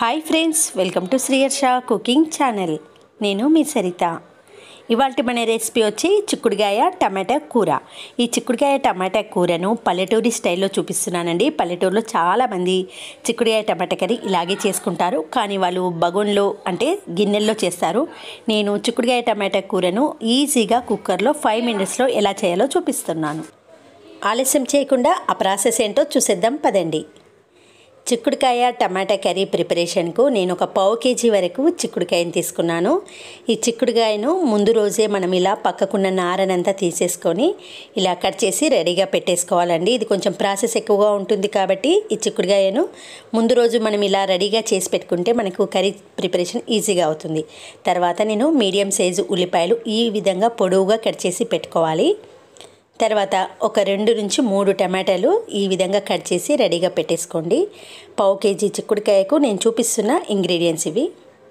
hi friends welcome to Sriyarsha cooking channel నేను మీ సరిత ఇవాళ మన రెసిపీ వచ్చి చిక్కుడుగాయ టమాటా కూర ఈ చిక్కుడుగాయ టమాటా కూరను పల్లెటూరి స్టైల్లో చూపిస్తున్నానండి పల్లెటూరులో చాలామంది చిక్కుడుగాయ టమాటా కర్రీ ఇలాగే చేసుకుంటారు కానీ వాళ్ళు బగోన్లో అంటే గిన్నెల్లో చేస్తారు నేను చిక్కుడుగాయ టమాటా కూరను ఈజీగా కుక్కర్లో ఫైవ్ మినిట్స్లో ఎలా చేయాలో చూపిస్తున్నాను ఆలస్యం చేయకుండా ఆ ప్రాసెస్ ఏంటో చూసేద్దాం పదండి చిక్కుడుకాయ టమాటా కర్రీ ప్రిపరేషన్కు నేను ఒక పావు కేజీ వరకు చిక్కుడుకాయని తీసుకున్నాను ఈ చిక్కుడుకాయను ముందు రోజే మనం ఇలా పక్కకున్న నారనంతా తీసేసుకొని ఇలా కట్ చేసి రెడీగా పెట్టేసుకోవాలండి ఇది కొంచెం ప్రాసెస్ ఎక్కువగా ఉంటుంది కాబట్టి ఈ చిక్కుడుకాయను ముందు రోజు మనం ఇలా రెడీగా చేసి పెట్టుకుంటే మనకు కర్రీ ప్రిపరేషన్ ఈజీగా అవుతుంది తర్వాత నేను మీడియం సైజు ఉల్లిపాయలు ఈ విధంగా పొడవుగా కట్ చేసి పెట్టుకోవాలి తర్వాత ఒక రెండు నుంచి మూడు టమాటాలు ఈ విధంగా కట్ చేసి రెడీగా పెట్టేసుకోండి పావు కేజీ చిక్కుడుకాయకు నేను చూపిస్తున్న ఇంగ్రీడియంట్స్ ఇవి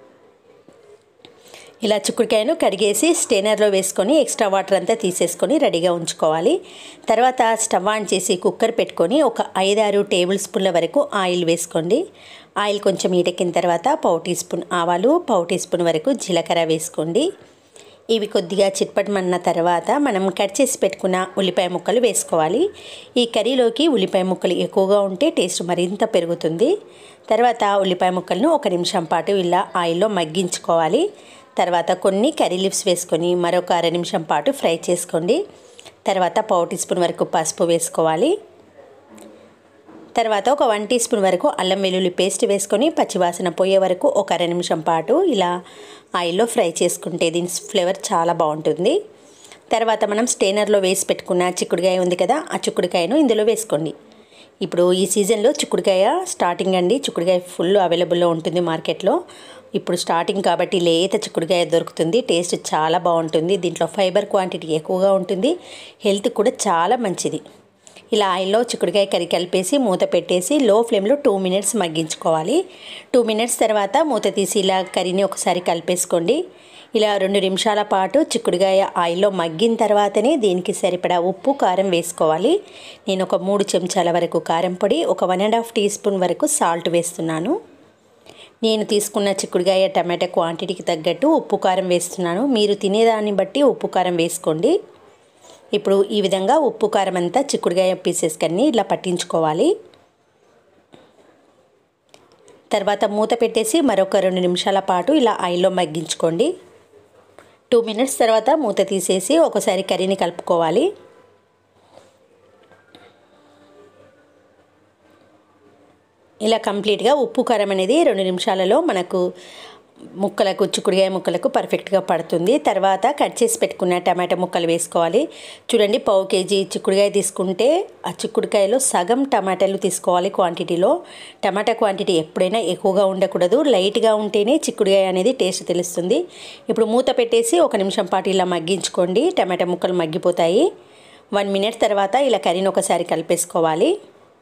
ఇలా చిక్కుడుకాయను కడిగేసి స్టెయినర్లో వేసుకొని ఎక్స్ట్రా వాటర్ అంతా తీసేసుకొని రెడీగా ఉంచుకోవాలి తర్వాత స్టవ్ ఆన్ చేసి కుక్కర్ పెట్టుకొని ఒక ఐదారు టేబుల్ స్పూన్ల వరకు ఆయిల్ వేసుకోండి ఆయిల్ కొంచెం ఈటెక్కిన తర్వాత పావు టీ స్పూన్ ఆవాలు పావు టీ స్పూన్ వరకు జీలకర్ర వేసుకోండి ఇవి కొద్దిగా చిట్పటమన్న తర్వాత మనం కట్ చేసి పెట్టుకున్న ఉల్లిపాయ ముక్కలు వేసుకోవాలి ఈ కర్రీలోకి ఉల్లిపాయ ముక్కలు ఎక్కువగా ఉంటే టేస్ట్ మరింత పెరుగుతుంది తర్వాత ఉల్లిపాయ ముక్కలను ఒక నిమిషం పాటు ఇలా ఆయిల్లో మగ్గించుకోవాలి తర్వాత కొన్ని కర్రీ లిప్స్ వేసుకొని మరొక అర నిమిషం పాటు ఫ్రై చేసుకోండి తర్వాత పావు టీ స్పూన్ వరకు పసుపు వేసుకోవాలి తర్వాత ఒక వన్ టీ స్పూన్ వరకు అల్లం వెల్లుల్లి పేస్ట్ వేసుకొని పచ్చివాసన పోయే వరకు ఒక అర నిమిషం పాటు ఇలా ఆయిల్లో ఫ్రై చేసుకుంటే దీని ఫ్లేవర్ చాలా బాగుంటుంది తర్వాత మనం స్టెయినర్లో వేసి పెట్టుకున్న చిక్కుడుకాయ ఉంది కదా ఆ చిక్కుడుకాయను ఇందులో వేసుకోండి ఇప్పుడు ఈ సీజన్లో చిక్కుడుకాయ స్టార్టింగ్ అండి చిక్కుడుకాయ ఫుల్ అవైలబుల్లో ఉంటుంది మార్కెట్లో ఇప్పుడు స్టార్టింగ్ కాబట్టి లేత చిక్కుడుకాయ దొరుకుతుంది టేస్ట్ చాలా బాగుంటుంది దీంట్లో ఫైబర్ క్వాంటిటీ ఎక్కువగా ఉంటుంది హెల్త్ కూడా చాలా మంచిది ఇలా ఆయిల్లో చిక్కుడుకాయ కర్రీ కలిపేసి మూత పెట్టేసి లో ఫ్లేమ్లో టూ మినిట్స్ మగ్గించుకోవాలి టూ మినిట్స్ తర్వాత మూత తీసి ఇలా కర్రీని ఒకసారి కలిపేసుకోండి ఇలా రెండు నిమిషాల పాటు చిక్కుడుకాయ ఆయిల్లో మగ్గిన తర్వాతనే దీనికి సరిపడా ఉప్పు కారం వేసుకోవాలి నేను ఒక మూడు చెంచాల వరకు కారం పొడి ఒక one and half teaspoon వరకు సాల్ట్ వేస్తున్నాను నేను తీసుకున్న చిక్కుడుకాయ టమాటా క్వాంటిటీకి తగ్గట్టు ఉప్పు కారం వేస్తున్నాను మీరు తినేదాన్ని బట్టి ఉప్పు కారం వేసుకోండి ఇప్పుడు ఈ విధంగా ఉప్పు కారం అంతా చిక్కుడుకాయ పీసెస్ కన్నీ ఇలా పట్టించుకోవాలి తర్వాత మూత పెట్టేసి మరొక రెండు నిమిషాల పాటు ఇలా ఆయిల్లో మగ్గించుకోండి టూ మినిట్స్ తర్వాత మూత తీసేసి ఒకసారి కర్రీని కలుపుకోవాలి ఇలా కంప్లీట్గా ఉప్పు కారం అనేది రెండు నిమిషాలలో మనకు ముక్కలకు చిక్కుడుకాయ ముక్కలకు పర్ఫెక్ట్గా పడుతుంది తర్వాత కట్ చేసి పెట్టుకున్న టమాటా ముక్కలు వేసుకోవాలి చూడండి పావు కేజీ చిక్కుడుకాయ తీసుకుంటే ఆ చిక్కుడుకాయలో సగం టమాటాలు తీసుకోవాలి క్వాంటిటీలో టమాటా క్వాంటిటీ ఎప్పుడైనా ఎక్కువగా ఉండకూడదు లైట్గా ఉంటేనే చిక్కుడుకాయ అనేది టేస్ట్ తెలుస్తుంది ఇప్పుడు మూత పెట్టేసి ఒక నిమిషం పాటు ఇలా మగ్గించుకోండి టమాటా ముక్కలు మగ్గిపోతాయి వన్ మినిట్ తర్వాత ఇలా కర్రీని ఒకసారి కలిపేసుకోవాలి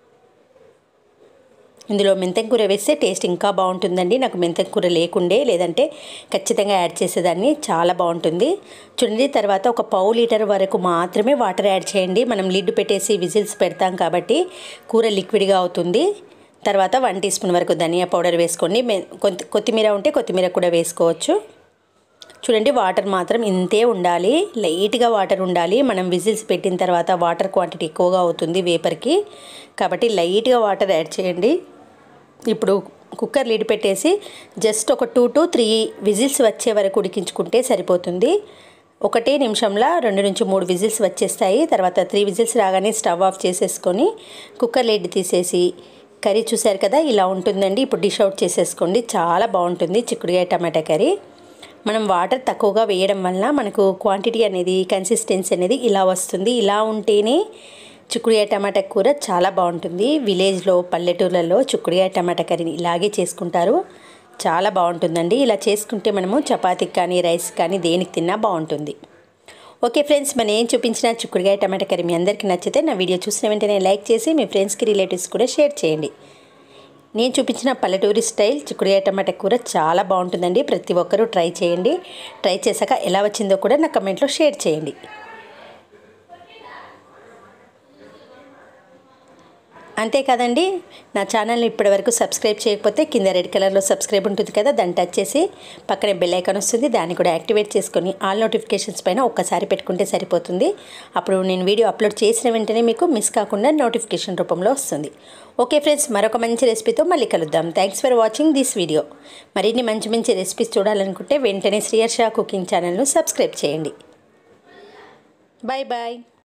ఇందులో మెంతం కూర వేస్తే టేస్ట్ ఇంకా బాగుంటుందండి నాకు మెంతం కూర లేకుండే లేదంటే ఖచ్చితంగా యాడ్ చేసేదాన్ని చాలా బాగుంటుంది చూడండి తర్వాత ఒక పావు లీటర్ వరకు మాత్రమే వాటర్ యాడ్ చేయండి మనం లిడ్ పెట్టేసి విజిల్స్ పెడతాం కాబట్టి కూర లిక్విడ్గా అవుతుంది తర్వాత వన్ టీ స్పూన్ వరకు ధనియా పౌడర్ వేసుకోండి కొత్తిమీర ఉంటే కొత్తిమీర కూడా వేసుకోవచ్చు చూడండి వాటర్ మాత్రం ఇంతే ఉండాలి లైట్గా వాటర్ ఉండాలి మనం విజిల్స్ పెట్టిన తర్వాత వాటర్ క్వాంటిటీ ఎక్కువగా అవుతుంది వేపర్కి కాబట్టి లైట్గా వాటర్ యాడ్ చేయండి ఇప్పుడు కుక్కర్ లీడ్ పెట్టేసి జస్ట్ ఒక టూ టు త్రీ విజిల్స్ వచ్చే వరకు ఉడికించుకుంటే సరిపోతుంది ఒకటే నిమిషంలో రెండు నుంచి మూడు విజిల్స్ వచ్చేస్తాయి తర్వాత త్రీ విజిల్స్ రాగానే స్టవ్ ఆఫ్ చేసేసుకొని కుక్కర్ లీడ్ తీసేసి కర్రీ చూసారు కదా ఇలా ఉంటుందండి ఇప్పుడు డిష్ అవుట్ చేసేసుకోండి చాలా బాగుంటుంది చిక్కుడుకాయ టమాటా కర్రీ మనం వాటర్ తక్కువగా వేయడం వల్ల మనకు క్వాంటిటీ అనేది కన్సిస్టెన్సీ అనేది ఇలా వస్తుంది ఇలా ఉంటేనే చిక్కుడుకాయ టమాటా కూర చాలా బాగుంటుంది విలేజ్లో పల్లెటూర్లలో చిక్కుడుకాయ టమాటా కర్రీని ఇలాగే చేసుకుంటారు చాలా బాగుంటుందండి ఇలా చేసుకుంటే మనము చపాతీకి కానీ రైస్ కానీ దేనికి తిన్నా బాగుంటుంది ఓకే ఫ్రెండ్స్ మనం ఏం చూపించిన చిక్కుడుకాయ టమాటా కర్రీ మీ అందరికీ నచ్చితే నా వీడియో చూసిన వెంటనే లైక్ చేసి మీ ఫ్రెండ్స్కి రిలేటివ్స్ కూడా షేర్ చేయండి నేను చూపించిన పల్లెటూరి స్టైల్ చిక్కుడుకాయ టమాటా కూర చాలా బాగుంటుందండి ప్రతి ఒక్కరూ ట్రై చేయండి ట్రై చేశాక ఎలా వచ్చిందో కూడా నా కమెంట్లో షేర్ చేయండి అంతే కదండి నా ఛానల్ని ఇప్పటివరకు సబ్స్క్రైబ్ చేయకపోతే కింద రెడ్ కలర్లో సబ్స్క్రైబ్ ఉంటుంది కదా దాన్ని టచ్ చేసి పక్కనే బెల్ ఐకాన్ వస్తుంది దాన్ని కూడా యాక్టివేట్ చేసుకొని ఆల్ నోటిఫికేషన్స్ పైన ఒక్కసారి పెట్టుకుంటే సరిపోతుంది అప్పుడు నేను వీడియో అప్లోడ్ చేసిన వెంటనే మీకు మిస్ కాకుండా నోటిఫికేషన్ రూపంలో వస్తుంది ఓకే ఫ్రెండ్స్ మరొక మంచి రెసిపీతో మళ్ళీ కలుద్దాం thanks for watching this video మరిన్ని మంచి మంచి రెసిపీస్ చూడాలనుకుంటే వెంటనే శ్రీయర్షా కుకింగ్ ఛానల్ను సబ్స్క్రైబ్ చేయండి బాయ్ బాయ్